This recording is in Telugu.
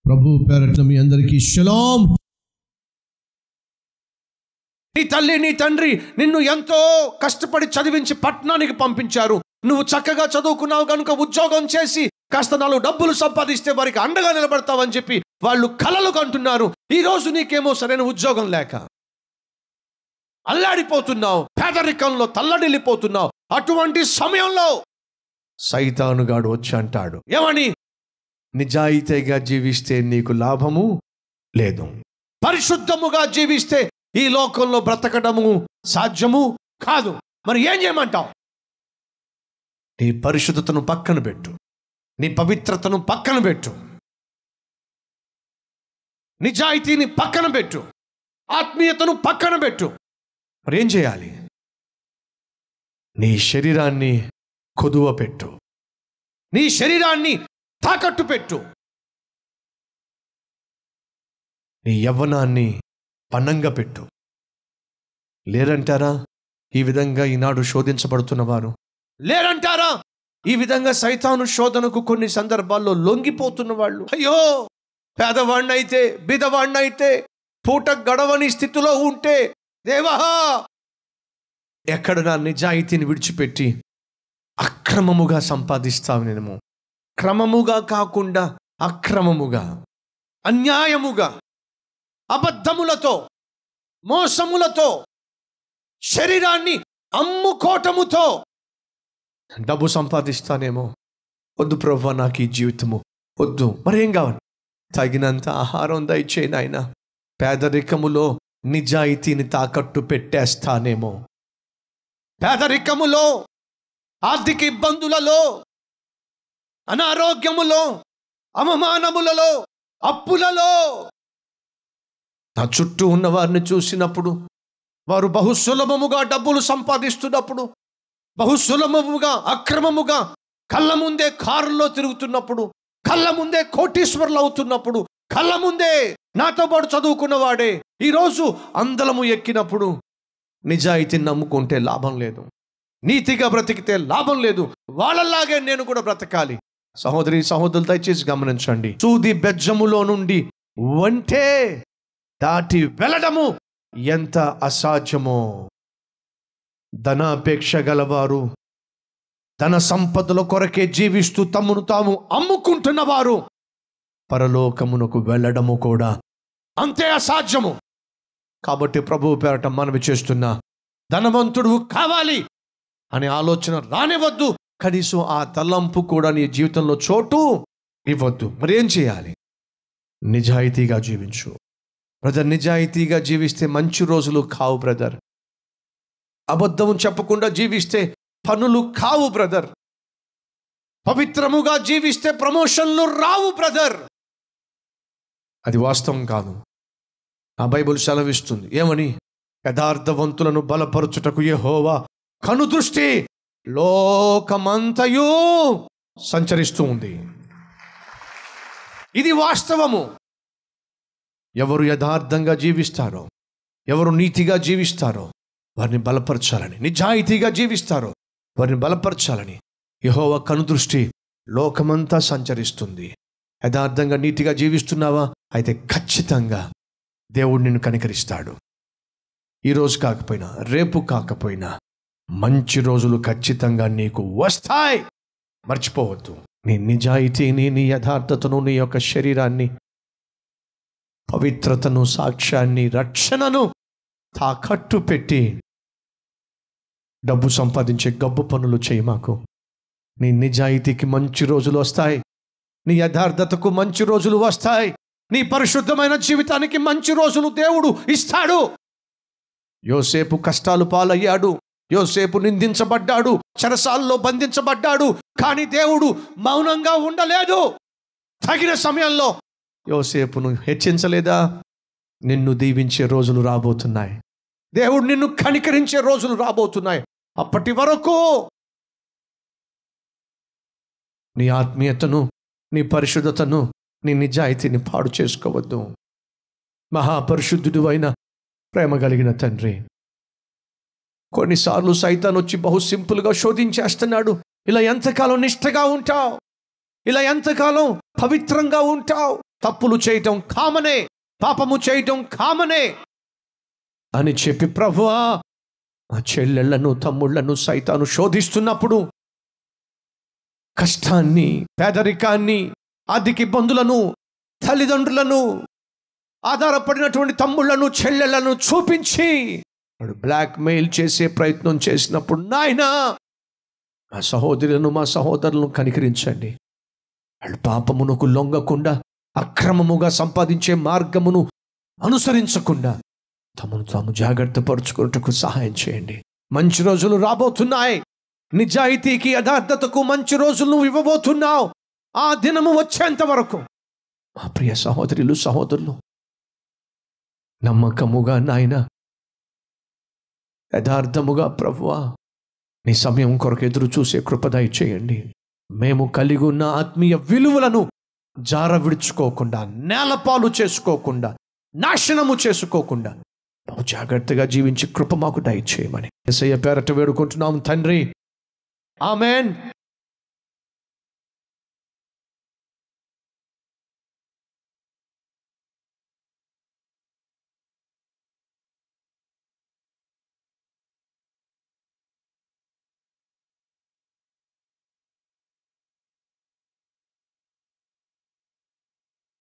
ప్రభు పేరట్ల మీ అందరికీ షలాం నీ తల్లి నీ తండ్రి నిన్ను ఎంతో కష్టపడి చదివించి పట్టణానికి పంపించారు నువ్వు చక్కగా చదువుకున్నావు కనుక ఉద్యోగం చేసి కాస్త నాలుగు డబ్బులు సంపాదిస్తే వారికి అండగా నిలబడతావని చెప్పి వాళ్ళు కలలు కంటున్నారు ఈ రోజు నీకేమో సరైన ఉద్యోగం లేక అల్లాడిపోతున్నావు పేదరికంలో తల్లడిల్లిపోతున్నావు అటువంటి సమయంలో సైతానుగాడు వచ్చి అంటాడు ఏమని నిజాయితీగా జీవిస్తే నీకు లాభము లేదు పరిశుద్ధముగా జీవిస్తే ఈ లోకంలో బ్రతకడము సాధ్యము కాదు మరి ఏం చేయమంటావు నీ పరిశుద్ధతను పక్కన పెట్టు నీ పవిత్రతను పక్కన పెట్టు నిజాయితీని పక్కన పెట్టు ఆత్మీయతను పక్కన పెట్టు మరి ఏం చేయాలి నీ శరీరాన్ని కొదువ పెట్టు నీ శరీరాన్ని తాకట్టు పెట్టు నీ యవ్వనాన్ని పన్నంగా పెట్టు లేరంటారా ఈ విధంగా ఈనాడు శోధించబడుతున్నవారు లేరంటారా ఈ విధంగా సైతాను శోధనకు కొన్ని సందర్భాల్లో లొంగిపోతున్న వాళ్ళు అయ్యో పేదవాణ్ణైతే బిదవాణ్ణైతే పూట గడవని స్థితిలో ఉంటే దేవా ఎక్కడ నా నిజాయితీని విడిచిపెట్టి అక్రమముగా సంపాదిస్తావు నేను క్రమముగా కాకుండా అక్రమముగా అన్యాయముగా అబద్ధములతో మోసములతో శరీరాన్ని అమ్ముకోటముతో డబ్బు సంపాదిస్తానేమో వద్దు ప్రభు నాకు ఈ జీవితము వద్దు మరేం కావాలి తగినంత ఆహారం దయచేయి నాయన పేదరికములో నిజాయితీని తాకట్టు పెట్టేస్తానేమో పేదరికములో ఆర్థిక ఇబ్బందులలో అనారోగ్యములో అవమానములలో అప్పులలో నా చుట్టూ ఉన్న వారిని చూసినప్పుడు వారు బహుసులభముగా డబ్బులు సంపాదిస్తున్నప్పుడు బహుసులభముగా అక్రమముగా కళ్ళ ముందే కారులో తిరుగుతున్నప్పుడు కళ్ళ ముందే కోటీశ్వర్లు అవుతున్నప్పుడు కళ్ళ ముందే నాతో పాటు చదువుకున్నవాడే ఈరోజు అందలము ఎక్కినప్పుడు నిజాయితీని నమ్ముకుంటే లాభం లేదు నీతిగా బ్రతికితే లాభం లేదు వాళ్ళలాగే నేను కూడా బ్రతకాలి సహోదరి సహోదరులు దయచేసి గమనించండి సూది బెజ్జములో నుండి వంటే దాటి వెళ్ళడము ఎంత అసాధ్యమో ధనాపేక్ష గలవారు ధన సంపదల కొరకే జీవిస్తూ తమ్మును తాము అమ్ముకుంటున్నవారు పరలోకమునకు వెళ్ళడము కూడా అంతే అసాధ్యము కాబట్టి ప్రభువు పేరట మనవి చేస్తున్నా ధనవంతుడు కావాలి అనే ఆలోచన రానివద్దు కనీసం ఆ తలంపు కూడా నీ జీవితంలో చోటు ఇవ్వద్దు మరి ఏం చేయాలి నిజాయితీగా జీవించు బ్రదర్ నిజాయితీగా జీవిస్తే మంచి రోజులు కావు బ్రదర్ అబద్ధం చెప్పకుండా జీవిస్తే పనులు కావు బ్రదర్ పవిత్రముగా జీవిస్తే ప్రమోషన్లు రావు బ్రదర్ అది వాస్తవం కాదు ఆ బైబుల్ సెలవిస్తుంది ఏమని యథార్థవంతులను బలపరచుటకు యెహోవా కనుదృష్టి లోకమంతయు సంచరిస్తూ ఉంది ఇది వాస్తవము ఎవరు యథార్థంగా జీవిస్తారో ఎవరు నీతిగా జీవిస్తారో వారిని బలపరచాలని నిజాయితీగా జీవిస్తారో వారిని బలపరచాలని యహోవ కనుదృష్టి లోకమంతా సంచరిస్తుంది యథార్థంగా నీతిగా జీవిస్తున్నావా అయితే ఖచ్చితంగా దేవుడు నిన్ను కనికరిస్తాడు ఈరోజు కాకపోయినా రేపు కాకపోయినా మంచి రోజులు ఖచ్చితంగా నీకు వస్తాయి మర్చిపోవద్దు నీ నిజాయితీని నీ యథార్థతను నీ యొక్క శరీరాన్ని పవిత్రతను సాక్ష్యాన్ని రక్షణను తాకట్టు పెట్టి డబ్బు సంపాదించే గబ్బు పనులు చేయి మాకు నీ నిజాయితీకి మంచి రోజులు వస్తాయి నీ యథార్థతకు మంచి రోజులు వస్తాయి నీ పరిశుద్ధమైన జీవితానికి మంచి రోజులు దేవుడు ఇస్తాడు యోసేపు కష్టాలు పాలయ్యాడు యోసేపు నిందించబడ్డాడు చెరసాల్లో బంధించబడ్డాడు కానీ దేవుడు మౌనంగా ఉండలేదు తగిన సమయంలో యోసేపును హెచ్చించలేదా నిన్ను దీవించే రోజులు రాబోతున్నాయి దేవుడు నిన్ను కనికరించే రోజులు రాబోతున్నాయి అప్పటి వరకు నీ ఆత్మీయతను నీ పరిశుద్ధతను నీ నిజాయితీని పాడు చేసుకోవద్దు మహాపరిశుద్ధుడు అయిన ప్రేమ కలిగిన తండ్రి కొన్నిసార్లు సైతాన్ వచ్చి బహు సింపుల్గా శోధించేస్తున్నాడు ఇలా ఎంతకాలం నిష్ఠగా ఉంటావు ఇలా ఎంతకాలం పవిత్రంగా ఉంటావు తప్పులు చేయటం కామనే పాపము చేయటం కామనే అని చెప్పి ప్రభువా మా చెల్లెళ్లను తమ్ముళ్లను సైతాను శోధిస్తున్నప్పుడు కష్టాన్ని పేదరికాన్ని ఆర్థిక ఇబ్బందులను తల్లిదండ్రులను ఆధారపడినటువంటి తమ్ముళ్లను చెల్లెళ్లను చూపించి వాడు బ్లాక్ మెయిల్ చేసే ప్రయత్నం చేసినప్పుడు నాయనా మా సహోదరులను మా సహోదరులను కనికరించండి వాళ్ళు పాపమునకు లొంగకుండా అక్రమముగా సంపాదించే మార్గమును అనుసరించకుండా తమను తాము జాగ్రత్త పరుచుకున్నట్టుకు సహాయం చేయండి మంచి రోజులు రాబోతున్నాయి నిజాయితీకి యథార్థతకు మంచి రోజులు నువ్వు ఇవ్వబోతున్నావు ఆ దినము వచ్చేంత వరకు మా ప్రియ సహోదరులు సహోదరులు నమ్మకముగా నాయన యథార్థముగా ప్రభువా నీ సమయం కొరకు ఎదురు చూసే కృపదయ చేయండి మేము కలిగి ఉన్న ఆత్మీయ విలువలను జార విడుచుకోకుండా నేలపాలు చేసుకోకుండా నాశనము చేసుకోకుండా బహు జాగ్రత్తగా జీవించి కృప మాకు దయచేయమని ఎసయ్య పేరట వేడుకుంటున్నాం తండ్రి ఆమెన్